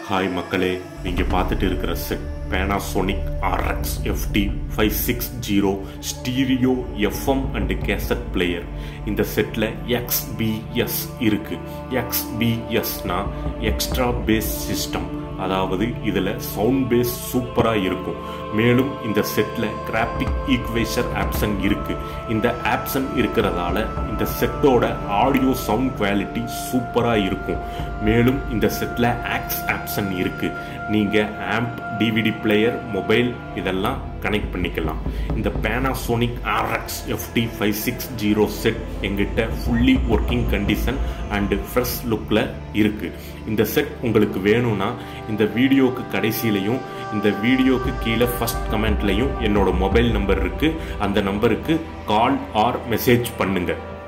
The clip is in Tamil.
ஹாய் மக்களே நீங்க பார்த்துட்டு இருக்கிற set Panasonic R X F T five six zero stereo F M and cassette player இந்த செட்டில் எக்ஸ்பிஎஸ் இருக்கு எக்ஸ்பிஎஸ்னா எக்ஸ்ட்ரா பேஸ் சிஸ்டம் அதாவது இதில் சவுண்ட் பேஸ் சூப்பராக இருக்கும் மேலும் இந்த செட்டில் கிராபிக் ஈக்குவேஷர் ஆப்ஷன் இருக்கு இந்த ஆப்ஷன் இருக்கிறதால இந்த செட்டோட ஆடியோ சவுண்ட் குவாலிட்டி சூப்பராக இருக்கும் மேலும் இந்த செட்டில் ஆக்ஸ் ஆப்ஷன் இருக்கு நீங்கள் ஆம்ப் டிவிடி பிளேயர் மொபைல் இதெல்லாம் கனெக்ட் பண்ணிக்கலாம் இந்த Panasonic R X F T five six zero set எங்கிட்ட fully working condition and fresh லுக்கில் இருக்குது இந்த செட் உங்களுக்கு வேணும்னா இந்த வீடியோக்கு கடைசியிலையும் இந்த வீடியோக்கு கீழே ஃபர்ஸ்ட் கமெண்ட்லையும் என்னோட மொபைல் நம்பர் இருக்குது அந்த நம்பருக்கு கால் ஆர் மெசேஜ் பண்ணுங்கள்